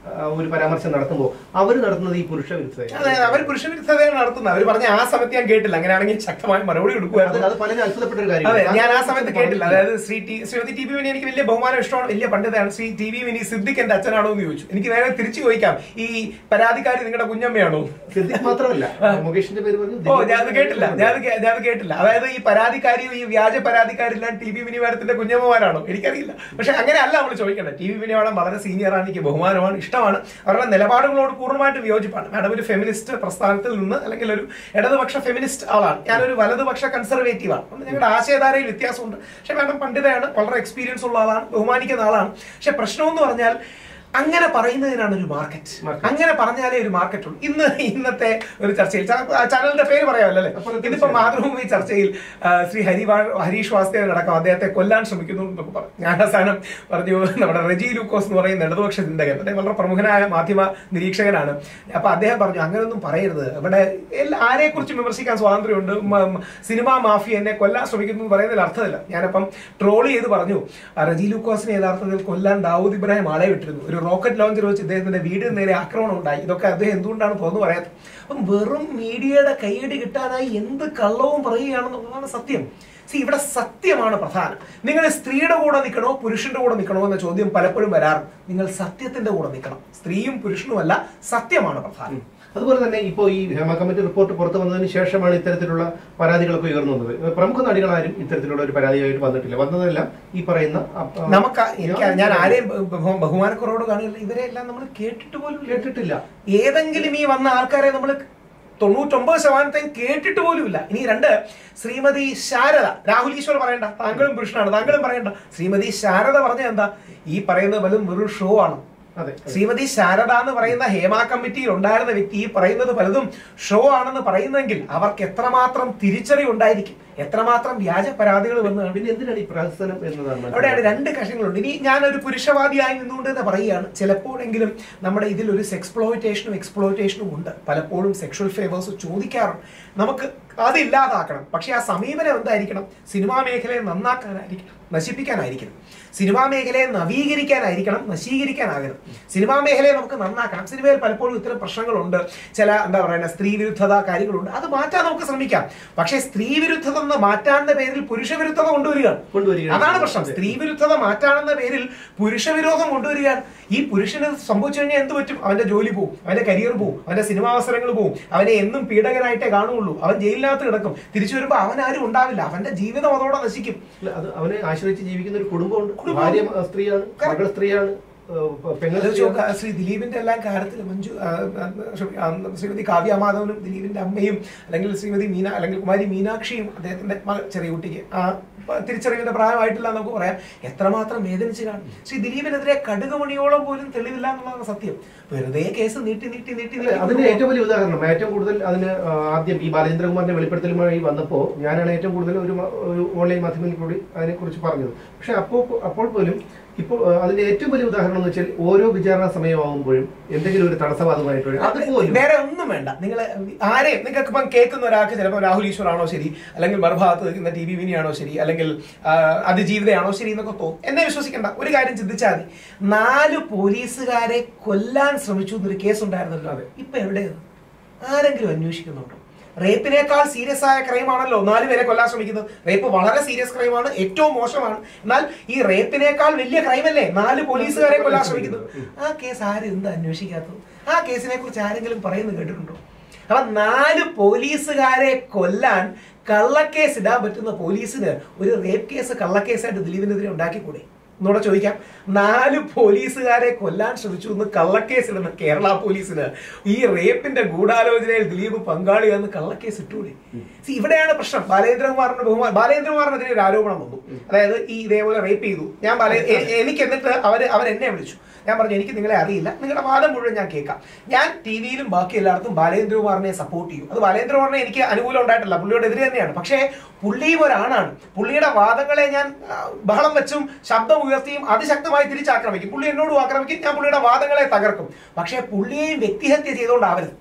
ആ, ഒരു പരാമർശം നടത്തുമ്പോൾ അവർ നടത്തുന്നത് ഈ പുരുഷ വിരുദ്ധതയാണ് അതെ അവർ പുരുഷവിരുദ്ധതയാണ് നടത്തുന്നത് അവർ പറഞ്ഞ ആ സമയത്ത് ഞാൻ കേട്ടില്ല അങ്ങനെയാണെങ്കിൽ ശക്തമായ മറുപടി അത് കൊടുക്കുമായിരുന്നു അത് പലരും അത്ഭുതപ്പെട്ട ഒരു അതെ കാര്യമാണ് ഞാൻ ആ സമയത്ത് കേട്ടില്ല അതായത് Shri T Shrimati T B Vini എനിക്ക് വലിയ ബഹുമാനം ഇഷ്ടമാണ് വലിയ പണ്ഡിതയാണ് ശ്രീ ടി ബി വിനി സിദ്ദിഖ് എന്റെ അച്ഛനാണോ എന്ന് ചോദിച്ചു എനിക്ക് നേരെ തിരിച്ചു ചോദിക്കാം ഈ പരാതിക്കാരി നിങ്ങളുടെ കുഞ്ഞമ്മയാണോ സിദ്ദിഖ് മാത്രമല്ല മുകേഷിന്റെ പേര് പറഞ്ഞു ഓ ഞാൻ അത് കേട്ടില്ല ഞാൻ അത് കേ- ഞാൻ അത് കേട്ടില്ല അതായത് ഈ പരാതിക്കാരിയും ഈ വ്യാജ പരാതിക്കാരെല്ലാം ടി വി മിനിമാരത്തിന്റെ കുഞ്ഞമ്മമാരാണോ എനിക്കറിയില്ല പക്ഷെ അങ്ങനെയല്ല നമ്മൾ ചോദിക്കേണ്ടത് ടി വി മിനിമാടം വളരെ സീനിയർ ആണ് എനിക്ക് ബഹുമാനമാണ് ഇഷ്ടമാണ് അവരുടെ നിലപാടുകളോട് പൂർണ്ണമായിട്ടും വിയോജിപ്പാണ് മാഡം ഒരു ഫെമിനിസ്റ്റ് പ്രസ്ഥാനത്തിൽ നിന്ന് അല്ലെങ്കിൽ ഒരു ഇടതുപക്ഷ ഫെമിനിസ്റ്റ് ആളാണ് ഞാനൊരു വലതുപക്ഷ കൺസർവേറ്റീവ് ആണ് അതുകൊണ്ട് ഞങ്ങളുടെ ആശയധാരയിൽ വ്യത്യാസമുണ്ട് പക്ഷെ മാഡം പണ്ഡിതയാണ് വളരെ എക്സ്പീരിയൻസ് ഉള്ള ആളാണ് ബഹുമാനിക്കുന്ന ആളാണ് പക്ഷെ പ്രശ്നം എന്ന് പറഞ്ഞാൽ അങ്ങനെ പറയുന്നതിനാണ് ഒരു മാർക്കറ്റ് Market. അങ്ങനെ പറഞ്ഞാലേ ഒരു മാർക്കറ്റ് ഉള്ളൂ ഇന്ന് ഇന്നത്തെ ഒരു ചർച്ചയിൽ ചാ- ആ ചാനലിന്റെ പേര് പറയാമല്ലോ അല്ലേ അപ്പോൾ ഇതിപ്പോ തീർച്ചയായും. മാതൃഭൂമി ചർച്ചയിൽ ആ, ശ്രീ ഹരിവാ ഹരീഷ് വാസ്തവൻ അടക്കം അദ്ദേഹത്തെ കൊല്ലാൻ ശ്രമിക്കുന്നു എന്നൊക്കെ പറഞ്ഞു ഞാൻ അവസാനം പറഞ്ഞു നമ്മുടെ റെജി ലൂക്കോസ് എന്ന് പറയുന്ന ഇടതുപക്ഷ ചിന്തകൻ അദ്ദേഹം വളരെ പ്രമുഖനായ മാധ്യമ നിരീക്ഷകനാണ് അപ്പൊ അദ്ദേഹം പറഞ്ഞു അങ്ങനെയൊന്നും പറയരുത് ഇവിടെ എല്ലാ ആരെ കുറിച്ചും വിമർശിക്കാൻ സ്വാതന്ത്ര്യമുണ്ട് മ- മ- സിനിമാ മാഫിയ എന്നെ കൊല്ലാൻ ശ്രമിക്കുന്നു എന്ന് പറയുന്നതിൽ അർത്ഥമില്ല ഞാനപ്പം ട്രോൾ ചെയ്ത് പറഞ്ഞു ആ, റെജി ലൂക്കോസിനെ യഥാർത്ഥത്തിൽ കൊല്ലാൻ ദാവൂദ് ഇബ്രാഹിം ആളെ വിട്ടിരുന്നു ഒരു റോക്കറ്റ് ലോഞ്ചർ വെച്ച് ഇദ്ദേഹത്തിന്റെ വീടിന് നേരെ ആക്രമണം ഉണ്ടായി ഇതൊക്കെ അദ്ദേഹം എന്തുകൊണ്ടാണ് തുറന്നു പറയാത്തത് അപ്പം വെറും മീഡിയയുടെ കൈയടി കിട്ടാനായി എന്ത് കള്ളവും പറയുകയാണെന്നുള്ളതാണ് സത്യം സി ഇവിടെ സത്യമാണ് പ്രധാനം നിങ്ങൾ സ്ത്രീയുടെ കൂടെ നിൽക്കണോ പുരുഷന്റെ കൂടെ നിൽക്കണോ എന്ന ചോദ്യം പലപ്പോഴും വരാറുണ്ട് നിങ്ങൾ സത്യത്തിന്റെ കൂടെ നിൽക്കണം സ്ത്രീയും പുരുഷനുമല്ല സത്യമാണ് പ്രധാനം അതുപോലെ തന്നെ ഇപ്പോൾ ഈ ഹേമ കമ്മിറ്റി റിപ്പോർട്ട് പുറത്തു വന്നതിന് ശേഷമാണ് ഇത്തരത്തിലുള്ള പരാതികളൊക്കെ ഉയർന്നു വന്നത് പ്രമുഖ നടികളാരും ഇത്തരത്തിലുള്ള ഒരു പരാതിയായിട്ട് വന്നിട്ടില്ല വന്നതെല്ലാം ഈ പറയുന്ന അ- ആ, നമുക്ക് എനിക്ക് ഞാൻ ആരെയും ബഹു- ബഹുമാനക്കുറവോട് കാണില്ല ഇവരെല്ലാം നമ്മൾ കേട്ടിട്ട് പോലും ഇല്ല. കേട്ടിട്ടില്ല ഏതെങ്കിലും ഈ വന്ന ആൾക്കാരെ നമ്മൾ തൊണ്ണൂറ്റൊമ്പത് ശതമാനത്തെയും കേട്ടിട്ട് പോലുമില്ല ഇനി രണ്ട് ശ്രീമതി ശാരദ രാഹുൽ ഈശ്വർ പറയണ്ട താങ്കളും പുരുഷനാണ് താങ്കളും പറയണ്ട ശ്രീമതി ശാരദ പറഞ്ഞ എന്താ ഈ പറയുന്നത് പലതും വെറും ഷോ ആണ് അതെ ശ്രീമതി ശാരദ എന്ന് പറയുന്ന ഹേമ കമ്മിറ്റിയിൽ ഉണ്ടായിരുന്ന വ്യക്തി ഈ പറയുന്നത് പലതും ഷോ ആണെന്ന് പറയുന്നെങ്കിൽ അവർക്ക് എത്രമാത്രം തിരിച്ചറിവ് ഉണ്ടായിരിക്കും എത്രമാത്രം വ്യാജ പരാതികൾ വന്ന് പിന്നെ എന്തിനാണ് ഈ പ്രഹസനം എന്നതാണ് അവിടെയാണ് രണ്ട് കഷങ്ങളുണ്ട് ഇനി ഞാനൊരു പുരുഷവാദിയായി നിന്നുകൊണ്ട് തന്നെ പറയുകയാണ് ചിലപ്പോഴെങ്കിലും നമ്മുടെ ഇതിൽ ഒരു സെക്സ്പ്ലോയിറ്റേഷനും എക്സ്പ്ലോയിറ്റേഷനും ഉണ്ട് പലപ്പോഴും സെക്ഷൽ ഫേവേഴ്സ് ചോദിക്കാറുണ്ട് നമുക്ക് അതില്ലാതാക്കണം പക്ഷെ ആ സമീപനം എന്തായിരിക്കണം സിനിമാ മേഖലയെ നന്നാക്കാനായിരിക്കണം നശിപ്പിക്കാനായിരിക്കണം സിനിമാ മേഖലയെ നവീകരിക്കാനായിരിക്കണം നശീകരിക്കാനാകരുത് സിനിമാ മേഖലയെ നമുക്ക് നന്നാക്കണം സിനിമയിൽ പലപ്പോഴും ഇത്തരം പ്രശ്നങ്ങളുണ്ട് ചില എന്താ പറയുക സ്ത്രീ വിരുദ്ധത കാര്യങ്ങളുണ്ട് അത് മാറ്റാൻ നമുക്ക് ശ്രമിക്കാം പക്ഷേ സ്ത്രീ വിരുദ്ധത എന്ന് മാറ്റാനുള്ള പേരിൽ പുരുഷ വിരുദ്ധത കൊണ്ടുവരികയാണ് കൊണ്ടുവരികയാണ്. അതാണ് പ്രശ്നം സ്ത്രീ വിരുദ്ധത മാറ്റാണെന്ന പേരിൽ പുരുഷ വിരോധം കൊണ്ടുവരികയാണ് ഈ പുരുഷന് സംഭവിച്ചു കഴിഞ്ഞാൽ എന്ത് പറ്റും അവന്റെ ജോലി പോവും അവന്റെ കരിയർ പോവും അവന്റെ സിനിമാ അവസരങ്ങൾ പോവും അവനെ എന്നും പീഡകനായിട്ടേ കാണുകയുള്ളൂ അവൻ ജയിലിനകത്ത് കിടക്കും തിരിച്ചു വരുമ്പോൾ അവൻ ആരും ഉണ്ടാവില്ല അവന്റെ ജീവിതം അതോടെ നശിക്കും അല്ല, അത് അവനെ ആശ്രയിച്ച് ജീവിക്കുന്ന ഒരു കുടുംബമുണ്ട് കുടുംബം. ഭാര്യ ആ, സ്ത്രീയാണ് മകൾ സ്ത്രീയാണ് ആ, പെങ്ങൾ ആലോചിച്ച് സ്ത്രീയാണ്. നോക്കുക, ശ്രീ ദിലീപിന്റെ എല്ലാം കാര്യത്തിൽ മഞ്ജു ആ, ആ, ക്ഷമി- ആ, ശ്രീമതി കാവ്യ മാധവനും ദിലീപിന്റെ അമ്മയും അല്ലെങ്കിൽ ശ്രീമതി മീന അല്ലെങ്കിൽ കുമാരി മീനാക്ഷിയും അദ്ദേഹത്തിന്റെ മകൾ ചെറിയ കുട്ടിക്ക് ആ പ- തിരിച്ചറിവിന്റെ പ്രായമായിട്ടില്ല എന്ന് നമുക്ക് പറയാം എത്രമാത്രം വേദനിച്ച് കാണും ശ്രീ ദിലീപിനെതിരെ കടുകുമണിയോളം പോലും തെളിവില്ല എന്നുള്ളതാണ് സത്യം വെറുതെ കേസ് നീട്ടി നീട്ടി നീട്ടി അല്ല, നീട്ടി അതിന്റെ ഏറ്റവും വലിയ ഉദാഹരണം ഏറ്റവും കൂടുതൽ അതിന് ആ, ആദ്യം ഈ ബാലചന്ദ്രകുമാറിന്റെ വെളിപ്പെടുത്തലുമായി വന്നപ്പോൾ ഞാനാണ് ഏറ്റവും കൂടുതൽ ഒരു മ- ഒരു ഓൺലൈൻ മാധ്യമത്തിൽ കൂടി അതിനെക്കുറിച്ച് പറഞ്ഞത് പക്ഷെ അപ്പോൾ അപ്പോൾ പോലും ഇപ്പോൾ ആ, അതിന്റെ ഏറ്റവും വലിയ ഉദാഹരണം എന്ന് വെച്ചാൽ ഓരോ വിചാരണ സമയമാകുമ്പോഴും എന്തെങ്കിലും ഒരു തടസ്സവാദമായിട്ട് വരും അതുപോലും വേറെ ഒന്നും വേണ്ട നിങ്ങൾ ആരെയും നിങ്ങൾക്ക് ഇപ്പം കേൾക്കുന്ന ഒരാൾക്ക് ചിലപ്പോൾ രാഹുൽ ഈശ്വർ ആണോ ശരി അല്ലെങ്കിൽ മറുഭാഗത്ത് നിൽക്കുന്ന ടി വി വിനിയാണോ ശരി അല്ലെങ്കിൽ ആ, അതിജീവിതയാണോ ശരി എന്നൊക്കെ തോന്നും എന്നെ വിശ്വസിക്കണ്ട ഒരു കാര്യം ചിന്തിച്ചാൽ മതി നാല് പോലീസുകാരെ കൊല്ലാൻ ശ്രമിച്ചു എന്നൊരു കേസ് ഉണ്ടായിരുന്നല്ലോ അതെ. ഇപ്പൊ എവിടെയാണ് ആരെങ്കിലും അന്വേഷിക്കുന്നുണ്ടോ റേപ്പിനേക്കാൾ സീരിയസ് ആയ ക്രൈമാണല്ലോ നാല് പേരെ കൊല്ലാൻ ശ്രമിക്കുന്നത് റേപ്പ് വളരെ സീരിയസ് ക്രൈമാണ് ഏറ്റവും മോശമാണ് എന്നാൽ ഈ റേപ്പിനേക്കാൾ വലിയ ക്രൈമല്ലേ നാല് പോലീസുകാരെ കൊല്ലാൻ ശ്രമിക്കുന്നത് ആ കേസ് ആരും എന്താ അന്വേഷിക്കാത്തത് ആ കേസിനെ കുറിച്ച് ആരെങ്കിലും പറയുന്നത് കേട്ടിട്ടുണ്ടോ അപ്പൊ നാല് പോലീസുകാരെ കൊല്ലാൻ കള്ളക്കേസ് ഇടാൻ പറ്റുന്ന പോലീസിന് ഒരു റേപ്പ് കേസ് കള്ളക്കേസായിട്ട് ദിലീപിനെതിരെ ഉണ്ടാക്കിക്കൂടെ എന്നോടെ ചോദിക്കാം നാല് പോലീസുകാരെ കൊല്ലാൻ ശ്രമിച്ചു എന്ന് കള്ളക്കേസ് ഇടുന്ന കേരള പോലീസിന് ഈ റേപ്പിന്റെ ഗൂഢാലോചനയിൽ ദിലീപ് പങ്കാളിയാന്ന് കള്ളക്കേസ് ഇട്ടൂടെ See, ഇവിടെയാണ് പ്രശ്നം ബാലേന്ദ്രകുമാറിന്റെ ബഹുമാനം ബാലേന്ദ്രകുമാറിനെതിരെ ഒരു ആരോപണം വന്നു അതായത് ഈ ഇതേപോലെ റേപ്പ് ചെയ്തു ഞാൻ ബാലേ എ- എനിക്ക് എന്നിട്ട് അവര് അവരെന്നെ വിളിച്ചു ഞാൻ പറഞ്ഞു എനിക്ക് നിങ്ങളെ അറിയില്ല നിങ്ങളുടെ വാദം മുഴുവൻ ഞാൻ കേൾക്കാം ഞാൻ ടി വിയിലും ബാക്കി എല്ലായിടത്തും ബാലേന്ദ്രകുമാറിനെ സപ്പോർട്ട് ചെയ്യും അത് ബാലേന്ദ്രകുമാറിനെ എനിക്ക് അനുകൂലം ഉണ്ടായിട്ടില്ല പുള്ളിയോട് എതിരെ തന്നെയാണ് പക്ഷേ പുള്ളിയും ഒരാണാണ് പുള്ളിയുടെ വാദങ്ങളെ ഞാൻ ആ, ബഹളം വെച്ചും ശബ്ദം ഉയർത്തിയും അതിശക്തമായി തിരിച്ചാക്രമിക്കും പുള്ളി എന്നോടും ആക്രമിക്കും ഞാൻ പുള്ളിയുടെ വാദങ്ങളെ തകർക്കും പക്ഷേ പുള്ളിയെയും വ്യക്തിഹത്യ ചെയ്തുകൊണ്ടാവരുത്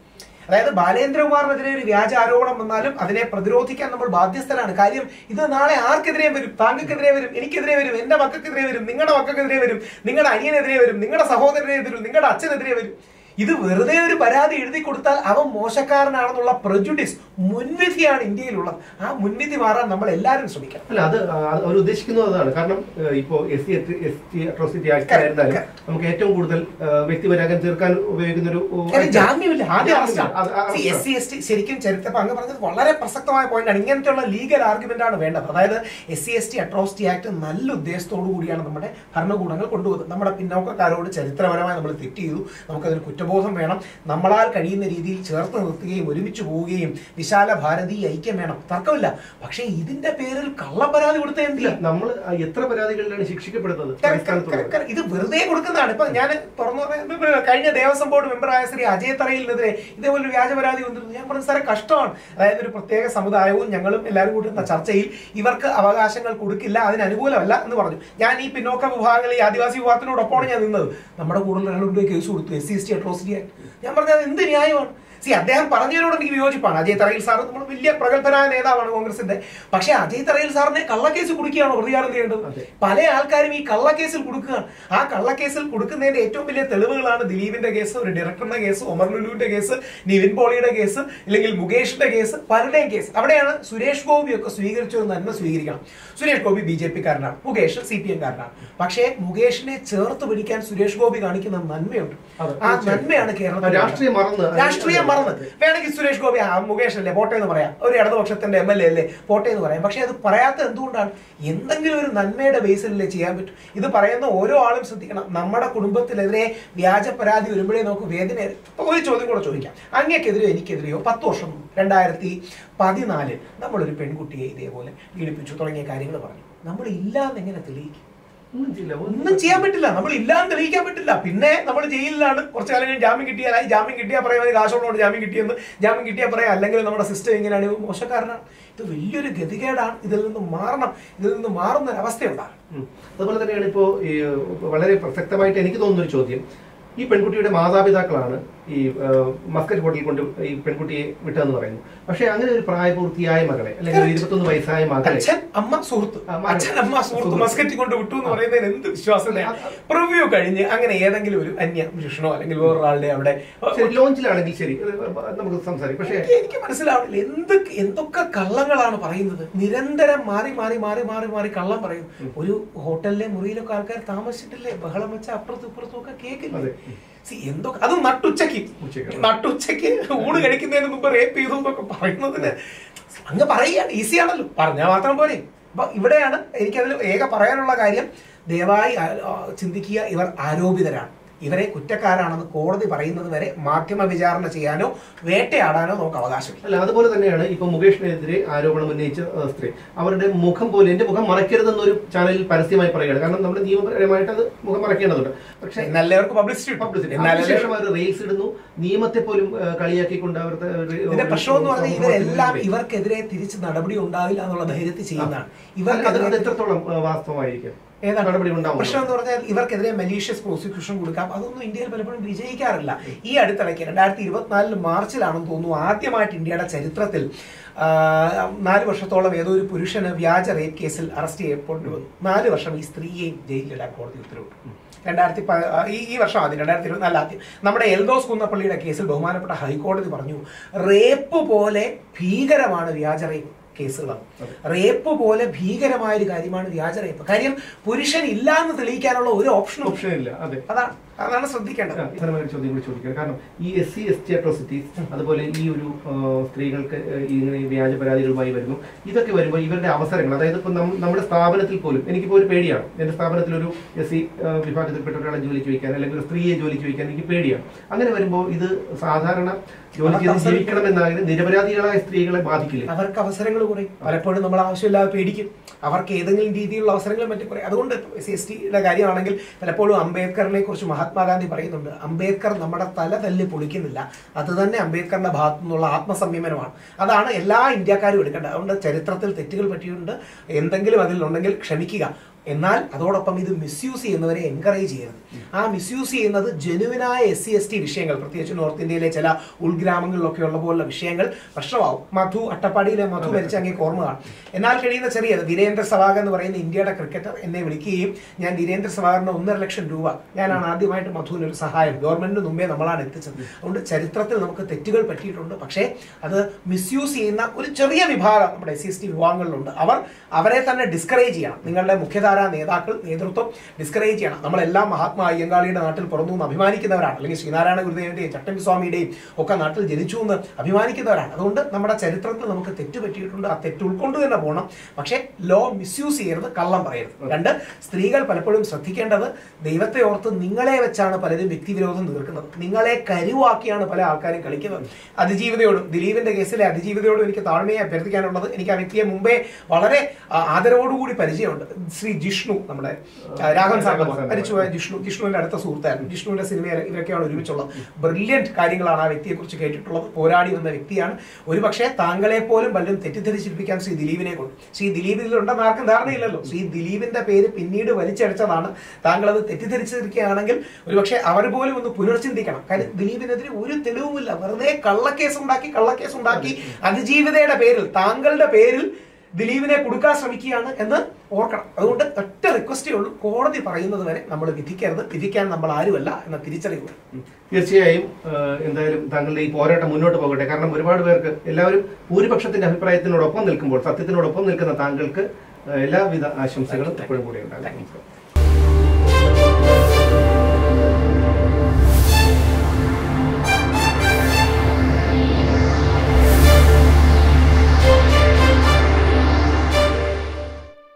അതായത് ബാലേന്ദ്രകുമാറിനെതിരെ ഒരു വ്യാജ ആരോപണം വന്നാലും അതിനെ പ്രതിരോധിക്കാൻ നമ്മൾ ബാധ്യസ്ഥരാണ് കാര്യം ഇത് നാളെ ആർക്കെതിരെ വരും താങ്കൾക്കെതിരെ വരും എനിക്കെതിരെ വരും എന്റെ മക്കൾക്കെതിരെ വരും നിങ്ങളുടെ മക്കൾക്കെതിരെ വരും നിങ്ങളുടെ അനിയനെതിരെ വരും നിങ്ങളുടെ സഹോദരനെതിരെ വരും നിങ്ങളുടെ അച്ഛനെതിരെ വരും ഇത് വെറുതെ ഒരു പരാതി എഴുതി കൊടുത്താൽ അവൻ മോശക്കാരനാണെന്നുള്ള പ്രജുഡിസ് മുൻവിധിയാണ് ഇന്ത്യയിലുള്ളത് ആ മുൻവിധി മാറാൻ നമ്മൾ എല്ലാവരും ശ്രമിക്കണം അല്ല അത് ആ, അവർ ഉദ്ദേശിക്കുന്നത് അതാണ് കാരണം ഏഹ്, ഇപ്പോ S C S T atrocity act Correct, ആയിരുന്നാലും correct. നമുക്ക് ഏറ്റവും കൂടുതൽ ഏഹ്, വ്യക്തിപരാഗം തീർക്കാൻ ഉപയോഗിക്കുന്ന ഒരു കാര്യം ജാമ്യമില്ല ആദ്യം ജാമ്യമില്ല. അത് ആ arrest S C S T ശരിക്കും ചരിത്രം അങ്ങ് പറഞ്ഞത് വളരെ പ്രസക്തമായ പോയിന്റാണ് ഇങ്ങനത്തെയുള്ള ലീഗൽ ആർഗ്യുമെന്റ് ആണ് വേണ്ടത് അതായത് S C S T atrocity act നല്ല ഉദ്ദേശത്തോടു കൂടിയാണ് നമ്മുടെ ഭരണകൂടങ്ങൾ കൊണ്ടുപോകുന്നത് നമ്മുടെ പിന്നോക്കക്കാരോട് ചരിത്രപരമായി നമ്മൾ തെറ്റ് ചെയ്തു നമുക്കതൊരു കുറ്റബോധം വേണം നമ്മളാൽ കഴിയുന്ന രീതിയിൽ ചേർത്ത് നിർത്തുകയും ഒരുമിച്ച് പോവുകയും വിശാല ഭാരതീയ ഐക്യം വേണം തർക്കമില്ല പക്ഷേ ഇതിന്റെ പേരിൽ കള്ളപ്പരാതി കൊടുത്ത ഇല്ല എന്തില്ല നമ്മൾ എത്ര പരാതികളിലാണ് ശിക്ഷിക്കപ്പെടുന്നത് Correct, correct, അടിസ്ഥാനത്തുള്ളത് correct. ഇത് വെറുതെ കൊടുക്കുന്നതാണ് ഇപ്പൊ ഞാൻ തുറന്നു പറയുന്നത് കഴിഞ്ഞ ദേവസ്വം ബോർഡ് മെമ്പറായ ശ്രീ അജയ് തറയിലിനെതിരെ ഇതേപോലെ ഒരു വ്യാജ പരാതി വന്നിരുന്നു ഞാൻ പറഞ്ഞ സാറെ കഷ്ടമാണ് അതായത് ഒരു പ്രത്യേക സമുദായവും ഞങ്ങളും എല്ലാവരും കൂട്ടുന്ന ചർച്ചയിൽ ഇവർക്ക് അവകാശങ്ങൾ കൊടുക്കില്ല അതിന് അനുകൂലമല്ല എന്ന് പറഞ്ഞു ഞാൻ ഈ പിന്നോക്ക വിഭാഗങ്ങൾ ഈ ആദിവാസി വിഭാഗത്തിനോടൊപ്പമാണ് ഞാൻ നിന്നത് നമ്മുടെ കൂടുതൽ ഒരാളുടെ കേസ് കൊടുത്തു S C S T atrocity act ഞാൻ പറഞ്ഞത് എന്ത് ന്യായമാണ് സി അദ്ദേഹം പറഞ്ഞതിനോട് എനിക്ക് വിയോജിപ്പാണ് അജയ് തറയിൽ സാർ നമ്മൾ വലിയ പ്രഗത്ഭനായ നേതാവാണ് കോൺഗ്രസിന്റെ പക്ഷേ അജയ് തറയിൽ സാറിനെ കള്ളക്കേസ് കൊടുക്കുകയാണോ പ്രതികാരം ചെയ്യേണ്ടത് അതെ. പല ആൾക്കാരും ഈ കള്ളക്കേസിൽ കൊടുക്കുകയാണ് ആ കള്ളക്കേസിൽ കൊടുക്കുന്നതിന്റെ ഏറ്റവും വലിയ തെളിവുകളാണ് ദിലീപിന്റെ കേസ് ഒരു ഡയറക്ടറുടെ കേസ് ഒമർ ലുലുവിന്റെ കേസ് നിവിൻ പോളിയുടെ കേസ് അല്ലെങ്കിൽ മുകേഷിന്റെ കേസ് പലരുടെയും കേസ് അവിടെയാണ് സുരേഷ് ഗോപിയൊക്കെ സ്വീകരിച്ച ഒരു നന്മ സ്വീകരിക്കണം Suresh Gopi B J P കാരനാണ് മുകേഷ് സി പി എം കാരനാണ് പക്ഷേ മുകേഷിനെ ചേർത്ത് പിടിക്കാൻ സുരേഷ് ഗോപി കാണിക്കുന്ന നന്മയുണ്ട് അതെ, ആ തീർച്ചയായും. നന്മയാണ് കേരളത്തിൽ രാഷ്ട്രീയം മറന്ന് രാഷ്ട്രീയം മറന്ന് വേണമെങ്കിൽ സുരേഷ് ഗോപി ആ മുകേഷ് അല്ലേ പോട്ടെ എന്ന് പറയാം ഒരു ഇടതുപക്ഷത്തിന്റെ എം എൽ എ അല്ലേ പോട്ടെ എന്ന് പറയാം പക്ഷെ അത് പറയാത്ത എന്തുകൊണ്ടാണ് എന്തെങ്കിലും ഒരു നന്മയുടെ ബേസിലല്ലേ ചെയ്യാൻ പറ്റും ഇത് പറയുന്ന ഓരോ ആളും ശ്രദ്ധിക്കണം നമ്മുടെ കുടുംബത്തിനെതിരെ വ്യാജ പരാതി വരുമ്പോഴേ നമുക്ക് വേദന ഇപ്പൊ ഒരു ചോദ്യം കൂടെ ചോദിക്കാം അങ്ങേക്കെതിരെയോ എനിക്കെതിരെയോ പത്ത് വർഷം മുമ്പ്, രണ്ടായിരത്തി പതിനാലിൽ നമ്മളൊരു പെൺകുട്ടിയെ ഇതേപോലെ പീഡിപ്പിച്ചു തുടങ്ങിയ കാര്യങ്ങൾ പറഞ്ഞു നമ്മൾ ഇല്ലാന്ന് എങ്ങനെ തെളിയിക്കും ഒന്നും ചെയ്യില്ല ഒന്നും ചെയ്യാൻ പറ്റില്ല നമ്മൾ ഇല്ലാന്ന് തെളിയിക്കാൻ പറ്റില്ല പിന്നെ നമ്മൾ ജയിലിലാണ് കുറച്ച് കാലം കഴിഞ്ഞ് ജാമ്യം കിട്ടിയാലായി ജാമ്യം കിട്ടിയാൽ പറയാം "അവന് കാശുള്ളതുകൊണ്ട് ജാമ്യം കിട്ടിയെന്ന് ജാമ്യം കിട്ടിയാൽ പറയാം അല്ലെങ്കിൽ നമ്മുടെ സിസ്റ്റം ഇങ്ങനെയാണ് ഇവൻ മോശക്കാരനാണ് ഇത് വലിയൊരു ഗതികേടാണ് ഇതിൽ നിന്ന് മാറണം ഇതിൽ നിന്ന് മാറുന്ന ഒരു അവസ്ഥയുണ്ടാകും ഉം. അതുപോലെ തന്നെയാണ് ഇപ്പോ ഈ വളരെ പ്രസക്തമായിട്ട് എനിക്ക് തോന്നുന്ന ഒരു ചോദ്യം ഈ പെൺകുട്ടിയുടെ മാതാപിതാക്കളാണ് ഈ ആ, മസ്കറ്റ് ഹോട്ടലിൽ കൊണ്ട് ഈ പെൺകുട്ടിയെ വിട്ടതെന്ന് പറയുന്നു പക്ഷെ അങ്ങനെ ഒരു പ്രായപൂർത്തിയായ മകളെ അല്ലെങ്കിൽ ഒരു ഇരുപത്തൊന്ന് വയസ്സായ മകളെ അച്ഛൻ അമ്മ സുഹൃത്ത് ആ, മകൾ. അച്ഛൻ അമ്മ സുഹൃത്ത് സുഹൃത്ത്. മസ്കറ്റ് കൊണ്ട് വിട്ടു എന്ന് പറയുന്നതിന് എന്ത് വിശ്വാസം ആ, ആ. പ്രിവ്യൂ കഴിഞ്ഞ് അങ്ങനെ ഏതെങ്കിലും ഒരു അന്യ പുരുഷനോ അല്ലെങ്കിൽ വേറൊരാളുടെ അവിടെ ശരി ലോഞ്ചിലാണെങ്കിൽ ശരി ഇത് നമുക്ക് സംസാരിക്കാം പക്ഷേ എനിക്ക് എനിക്ക് മനസ്സിലാവില്ല എന്ത് എന്തൊക്കെ കള്ളങ്ങളാണ് പറയുന്നത് നിരന്തരം മാറി മാറി മാറി മാറി മാറി കള്ളം പറയും ഒരു ഹോട്ടലിലെ മുറിയിലൊക്കെ ആൾക്കാർ താമസിച്ചിട്ടില്ലേ ബഹളം വെച്ച അപ്പുറത്തും ഇപ്പുറത്തും ഒക്കെ കേൾക്കില്ലേ അതെ. See, എന്തൊക്കെ അത് നട്ടുച്ചയ്ക്ക് ഉച്ചയ്ക്ക്. നട്ടുച്ചയ്ക്ക് ഊണ് കഴിക്കുന്നതിന് മുമ്പ് റേപ്പ് ചെയ്തു എന്നൊക്കെ പറയുന്നതിന് അങ്ങ് പറയുകയാണ് ഈസി ആണല്ലോ പറഞ്ഞാൽ മാത്രം പോരെ അപ്പൊ ഇവിടെയാണ് എനിക്കതിൽ ഏക പറയാനുള്ള കാര്യം ദയവായി ആ, ആ, ചിന്തിക്കുക ഇവർ ആരോപിതരാണ് ഇവരെ കുറ്റക്കാരാണെന്ന് കോടതി പറയുന്നത് വരെ മാധ്യമ വിചാരണ ചെയ്യാനോ വേട്ടയാടാനോ നമുക്ക് അവകാശമില്ല അല്ല അതുപോലെ തന്നെയാണ് ഇപ്പൊ മുകേഷിനെതിരെ ആരോപണം ഉന്നയിച്ച ആ, സ്ത്രീ അവരുടെ മുഖം പോലെ എന്റെ മുഖം മറയ്ക്കരുതെന്നൊരു ചാനലിൽ പരസ്യമായി പറയുകയാണ് കാരണം നമ്മുടെ നിയമപരമായിട്ട് അത് മുഖം മറയ്ക്കേണ്ടതുണ്ട് പക്ഷേ നല്ലവർക്ക് പബ്ലിസിറ്റി പബ്ലിസിറ്റി എന്നാലല്ലേ അതിനുശേഷം അവർ റീൽസ് ഇടുന്നു നിയമത്തെ പോലും ആ, കളിയാക്കിക്കൊണ്ട് അവരുടെ ഒരു- ഇതിന്റെ പ്രശ്നം എന്ന് പറഞ്ഞാൽ സമൂഹത്തിൽ ഇവരെല്ലാം ഒരു- ഇവർക്കെതിരെ തിരിച്ച് നടപടി ഉണ്ടാവില്ല എന്നുള്ള ധൈര്യത്തിൽ ചെയ്യുന്നതാണ് ഇവർക്ക് അത് അത് ഇവർക്കെതിരെ എത്രത്തോളം ആ, വാസ്തവമായിരിക്കും ഏതാണ് നടപടി ഉണ്ടാവും പ്രശ്നം എന്ന് പറഞ്ഞാൽ ഇവർക്കെതിരെ മലീഷ്യസ് പ്രോസിക്യൂഷൻ കൊടുക്കാം അതൊന്നും ഇന്ത്യയിൽ പലപ്പോഴും വിജയിക്കാറില്ല ഈ അടുത്തിടയ്ക്ക് രണ്ടായിരത്തി ഇരുപത്തിനാലിൽ മാർച്ചിലാണെന്ന് തോന്നുന്നു ആദ്യമായിട്ട് ഇന്ത്യയുടെ ചരിത്രത്തിൽ ആ, നാല് വർഷത്തോളം ഏതോ ഒരു പുരുഷന് വ്യാജ റേപ്പ് കേസിൽ അറസ്റ്റ് ചെയ്യപ്പെട്ട് വന്നു നാല് വർഷം ഈ സ്ത്രീയെയും ജയിലിലിടാൻ കോടതി ഉത്തരവിട്ടു രണ്ടായിരത്തി പ- ആ, ഈ ഈ വർഷം ആദ്യം രണ്ടായിരത്തി ഇരുപത്തിനാല് ആദ്യം നമ്മുടെ എൽദോസ് കുന്നപ്പള്ളിയുടെ കേസിൽ ബഹുമാനപ്പെട്ട ഹൈക്കോടതി പറഞ്ഞു റേപ്പ് പോലെ ഭീകരമാണ് വ്യാജ റേപ്പ് കേസുകൾ റേപ്പ് പോലെ ഭീകരമായ ഒരു കാര്യമാണ് വ്യാജ റേപ്പ് കാര്യം പുരുഷൻ ഇല്ല എന്ന് തെളിയിക്കാനുള്ള ഒരു ഓപ്ഷനും ഓപ്ഷൻ ഇല്ല അതെ അതാണ് അതാണ് ശ്രദ്ധിക്കേണ്ടത് ആ, ഇത്തരമായ ഒരു ചോദ്യം കൂടി ചോദിക്കാം കാരണം ഈ S C S T atrocities അതുപോലെ ഈ ഒരു ആ, സ്ത്രീകൾക്ക് ആ, ഇങ്ങനെ വ്യാജ പരാതികളുമായി വരുന്നു ഇതൊക്കെ വരുമ്പോൾ ഇവരുടെ അവസരങ്ങൾ അതായത് ഇപ്പം നം- നമ്മുടെ സ്ഥാപനത്തിൽ പോലും എനിക്കിപ്പോൾ ഒരു പേടിയാണ് എൻ്റെ സ്ഥാപനത്തിൽ ഒരു എസ് സി വിഭാഗത്തിൽപ്പെട്ട ഒരാളെ ജോലിക്ക് വയ്ക്കാൻ അല്ലെങ്കിൽ ഒരു സ്ത്രീയെ ജോലിക്ക് വയ്ക്കാൻ എനിക്ക് പേടിയാണ് അങ്ങനെ വരുമ്പോൾ ഇത് സാധാരണ ജോലി ചെയ്ത് അവർക്ക് ജീവിക്കണമെന്നാണെങ്കിൽ നിരപരാധികളായ സ്ത്രീകളെ ബാധിക്കില്ലേ അവർക്ക് അവസരങ്ങൾ കുറയും പലപ്പോഴും നമ്മൾ ആവശ്യമില്ലാതെ പേടിക്കും അവർക്ക് ഏതെങ്കിലും രീതിയിലുള്ള അവസരങ്ങൾ മറ്റും കുറയും അതുകൊണ്ട് എസ് എസ് ടിയുടെ കാര്യമാണെങ്കിൽ പലപ്പോഴും അംബേദ്കറിനെ കുറിച്ച് മഹാത്മാഗാന്ധി പറയുന്നുണ്ട് അംബേദ്കർ നമ്മുടെ തല തല്ലി പൊളിക്കുന്നില്ല അത് തന്നെ അംബേദ്കറിന്റെ ഭാഗത്തു നിന്നുള്ള ആത്മസംയമനമാണ് അതാണ് എല്ലാ ഇന്ത്യക്കാരും എടുക്കേണ്ടത് അതുകൊണ്ട് ചരിത്രത്തിൽ തെറ്റുകൾ പറ്റിയിട്ടുണ്ട് എന്തെങ്കിലും അതിലുണ്ടെങ്കിൽ ക്ഷമിക്കുക എന്നാൽ അതോടൊപ്പം ഇത് മിസ്യൂസ് ചെയ്യുന്നവരെ എൻകറേജ് ചെയ്യരുത് ആ മിസ്യൂസ് ചെയ്യുന്നത് ജനുവിനായ എസ് സി എസ് ടി വിഷയങ്ങൾ പ്രത്യേകിച്ച് നോർത്ത് ഇന്ത്യയിലെ ചില ഉൾഗ്രാമങ്ങളിലൊക്കെ ഉള്ള പോലുള്ള വിഷയങ്ങൾ പ്രശ്നമാവും മധു അട്ടപ്പാടിയിലെ മധു മരിച്ച അങ്ങേക്ക് ഓർമ്മ കാണും എന്നാൽ കഴിയുന്ന ചെറിയത് വീരേന്ദ്ര സവാഗ് എന്ന് പറയുന്ന ഇന്ത്യയുടെ ക്രിക്കറ്റർ എന്നെ വിളിക്കുകയും ഞാൻ വീരേന്ദ്ര സവാഗിന് ഒന്നര ലക്ഷം രൂപ ഞാനാണ് ആദ്യമായിട്ട് മധുവിന് ഒരു സഹായം ഗവൺമെന്റിന് മുമ്പേ നമ്മളാണ് എത്തിച്ചത് അതുകൊണ്ട് ചരിത്രത്തിൽ നമുക്ക് തെറ്റുകൾ പറ്റിയിട്ടുണ്ട് പക്ഷേ അത് മിസ്യൂസ് ചെയ്യുന്ന ഒരു ചെറിയ വിഭാഗം നമ്മുടെ എസ് സി എസ് ടി വിഭാഗങ്ങളിലുണ്ട് അവർ അവരെ തന്നെ ഡിസ്കറേജ് ചെയ്യണം നിങ്ങളുടെ മുഖ്യധാരാ നേതാക്കൾ നേതൃത്വം ഡിസ്കറേജ് ചെയ്യണം നമ്മളെല്ലാം മഹാത്മാ അയ്യങ്കാളിയുടെ നാട്ടിൽ പിറന്നു എന്ന് അഭിമാനിക്കുന്നവരാണ് അല്ലെങ്കിൽ ശ്രീനാരായണ ഗുരുദേവന്റെയും ചട്ടമ്പിസ്വാമിയുടെയും ഒക്കെ നാട്ടിൽ ജനിച്ചു എന്ന് അഭിമാനിക്കുന്നവരാണ് അതുകൊണ്ട് നമ്മുടെ ചരിത്രത്തിൽ നമുക്ക് തെറ്റ് പറ്റിയിട്ടുണ്ട് ആ തെറ്റ് ഉൾക്കൊണ്ട് തന്നെ പോകണം പക്ഷേ ലോ മിസ്യൂസ് ചെയ്യരുത് കള്ളം പറയരുത് രണ്ട് സ്ത്രീകൾ പലപ്പോഴും ശ്രദ്ധിക്കേണ്ടത് ദൈവത്തെ ഓർത്ത് നിങ്ങളെ വെച്ചാണ് പലരും വ്യക്തിവിരോധം തീർക്കുന്നത് നിങ്ങളെ കരുവാക്കിയാണ് പല ആൾക്കാരും കളിക്കുന്നത് അതിജീവിതയോടും ദിലീപിന്റെ കേസിലെ അതിജീവിതയോടും എനിക്ക് താഴ്മയെ അഭ്യർത്ഥിക്കാനുള്ളത് എനിക്ക് ആ വ്യക്തിയെ മുമ്പേ വളരെ ആ, ആദരവോടുകൂടി പരിചയമുണ്ട് ശ്രീ ജിഷ്ണു നമ്മുടെ ആ, രാഘവൻ സാഗർ മരിച്ചുപോയ ജിഷ്ണു ജിഷ്ണുവിന്റെ അടുത്ത സുഹൃത്തായിരുന്നു ജിഷ്ണുവിന്റെ സിനിമയിൽ ഇവരൊക്കെയാണ് ഒരുമിച്ചുള്ളത് ബ്രില്യൻറ്റ് കാര്യങ്ങളാണ് ആ വ്യക്തിയെ കുറിച്ച് കേട്ടിട്ടുള്ളത് പോരാടി വന്ന വ്യക്തിയാണ് ഒരുപക്ഷെ താങ്കളെ പോലും പലരും തെറ്റിദ്ധരിച്ചിരിപ്പിക്കാൻ ശ്രീ ദിലീപിനെ കൊണ്ട് ശ്രീ ദിലീപ് ഇതിലുണ്ടെന്ന് ആർക്കും ധാരണയില്ലല്ലോ ശ്രീ ദിലീപിന്റെ പേര് പിന്നീട് വലിച്ചടിച്ചതാണ് താങ്കൾ അത് തെറ്റിദ്ധരിച്ചിരിക്കുകയാണെങ്കിൽ ഒരുപക്ഷെ അവർ പോലും ഒന്ന് പുനർചിന്തിക്കണം കാര്യം ദിലീപിനെതിരെ ഒരു തെളിവുമില്ല വെറുതെ കള്ളക്കേസ് ഉണ്ടാക്കി കള്ളക്കേസ് ഉണ്ടാക്കി അതിജീവിതയുടെ പേരിൽ താങ്കളുടെ പേരിൽ ദിലീപിനെ കൊടുക്കാൻ ശ്രമിക്കുകയാണ് എന്ന് ഓർക്കണം അതുകൊണ്ട് ഒറ്റ റിക്വസ്റ്റേ ഉള്ളൂ കോടതി പറയുന്നത് വരെ നമ്മൾ വിധിക്കരുത് വിധിക്കാൻ നമ്മൾ ആരുമല്ല എന്ന തിരിച്ചറിവ് വേണം. ഉം. തീർച്ചയായും ആ, എന്തായാലും താങ്കളുടെ ഈ പോരാട്ടം മുന്നോട്ട് പോകട്ടെ കാരണം ഒരുപാട് പേർക്ക് എല്ലാവരും ഭൂരിപക്ഷത്തിന്റെ അഭിപ്രായത്തിനോടൊപ്പം നിൽക്കുമ്പോൾ സത്യത്തിനോടൊപ്പം നിൽക്കുന്ന താങ്കൾക്ക് ആ, എല്ലാവിധ ആശംസകളും എപ്പോഴും കൂടെ ഉണ്ടാകും